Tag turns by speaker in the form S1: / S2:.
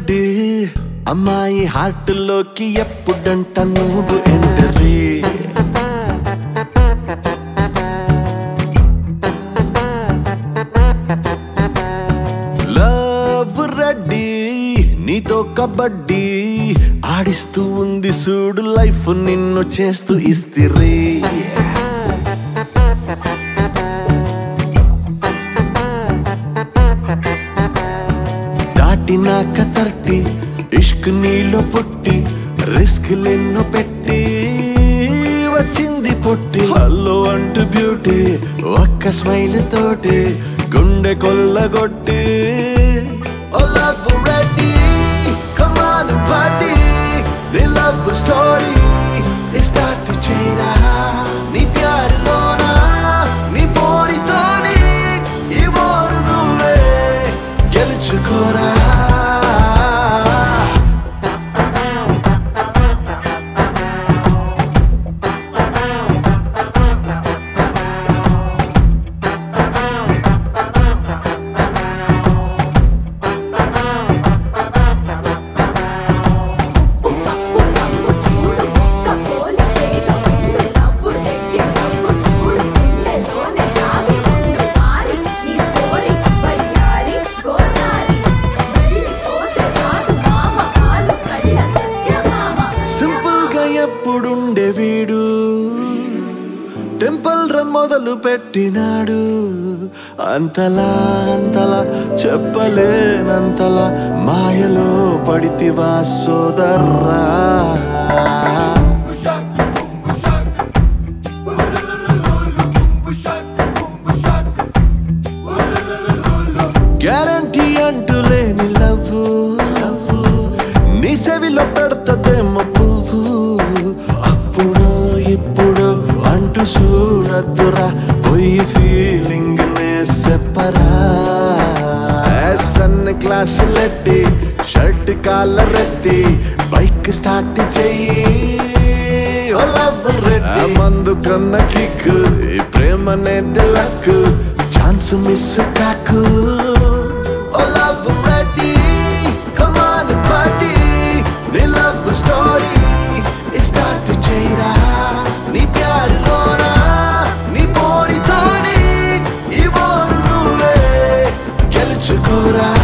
S1: రెడ్డి అమ్మాయి హార్ట్ లోకి ఎప్పుడంట నువ్వు ఎంటరీ లవ్ రెడ్డి నీతో కబడ్డీ ఆడిస్తూ ఉంది చూడు లైఫ్ నిన్ను చేస్తూ ఇస్తిరీ దాటినాక తర్టి ఇష్క్ నీలో పుట్టి రిస్క్ లెన్నో పెట్టి వచ్చింది పొట్టి హలో అంటూ బ్యూటీ ఒక్క స్మైల్ తోటి గుండె కొల్లగొట్టి ఓ లవ్ రెడ్డి కమాన్ పార్టీ నీ లవ్ స్టోరీ స్టార్ట్ చేయరా నీ ప్యారిలోనా నీ పోరితోని ఈ ఓరు నువ్వే గెలుచుకోరా
S2: ఉప్పు రంగు చూడు ఒక్క పోలి పేద ఉండు నవ్వు చెట్టి నవ్వు చూడు గుండెలోనే దాగి ఉండు మారి నీ పోరి వయ్యారి గోదారి వెళ్ళిపోతే రాదు మామ కాలు కళ్ళ సత్యమామ
S1: సింపుల్ గా ఎప్పుడుండే వీడు టెంపుల్ రన్ మొదలు పెట్టినాడు అంతలా అంతలా చెప్పలేనంతలా మాయలో పడితివా సోదర్రా గ్యారంటీ అంటూ లేని లవ్ నీ సెవిలో పెడతదేమో పువ్వు అప్పుడు ఇప్పుడు అంటూ చూడద్దురా పోయి ఫీలింగ్ నే చెప్పరా సన్న క్లాసులెట్టి షర్ట్ కాలర్ ఎత్తి బైక్ స్టార్ట్ చెయ్యి ఓ లవ్ రెడ్డి మందు కన్న కిక్ ఈ ప్రేమనేది లక్ ఛాన్స్ మిస్ కాకు ఓ లవ్ రెడ్డి కమాన్ పార్టీ నీ లవ్ స్టోరీ స్టార్ట్ చేయరా నీ ప్యారిలోనా నీ పోరితోని ఈ ఓరు నువ్వే గెలుచుకోరా